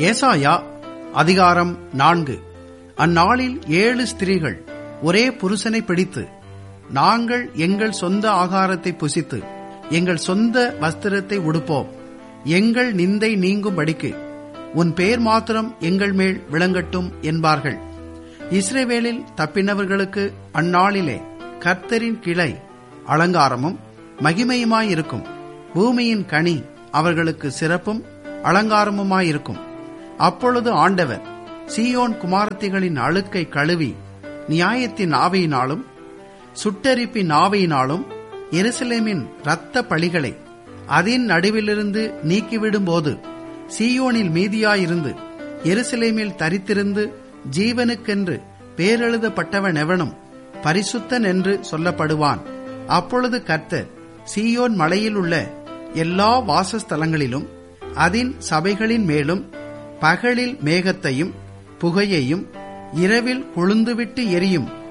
ஏசாயா அதிகாரம் நான்கு அந்நாளில் ஏழு ஸ்திரீகள் ஒரே புருஷனை பிடித்து நாங்கள் எங்கள் சொந்த ஆகாரத்தை புசித்து எங்கள் சொந்த வஸ்திரத்தை உடுப்போம் எங்கள் நிந்தை நீங்கும்படிக்கு உன் பேர் மாத்திரம் எங்கள் மேல் விளங்கட்டும் என்பார்கள் இஸ்ரேவேலில் தப்பினவர்களுக்கு அந்நாளிலே கர்த்தரின் கிளை அலங்காரமும் மகிமையுமாயிருக்கும் பூமியின் கனி அவர்களுக்கு சிறப்பும் அலங்காரமுமாயிருக்கும் அப்பொழுது ஆண்டவர் சீயோன் குமாரத்திகளின் அழுக்கை கழுவி நியாயத்தின் ஆவையினாலும் சுட்டரிப்பின் ஆவையினாலும் எருசலேமின் இரத்த பழிகளை அதன் நடுவிலிருந்து நீக்கிவிடும்போது சீயோனில் மீதியாயிருந்து எருசலேமில் தரித்திருந்து ஜீவனுக்கென்று பேரெழுதப்பட்டவன் எவனும் பரிசுத்தன் என்று சொல்லப்படுவான் அப்பொழுது கர்த்தர் சீயோன் மலையில் உள்ள எல்லா வாசஸ்தலங்களிலும் அதன் சபைகளின் மேலும் பகலில் மேகத்தையும் புகையையும் இரவில் கொழுந்துவிட்டு எரியும்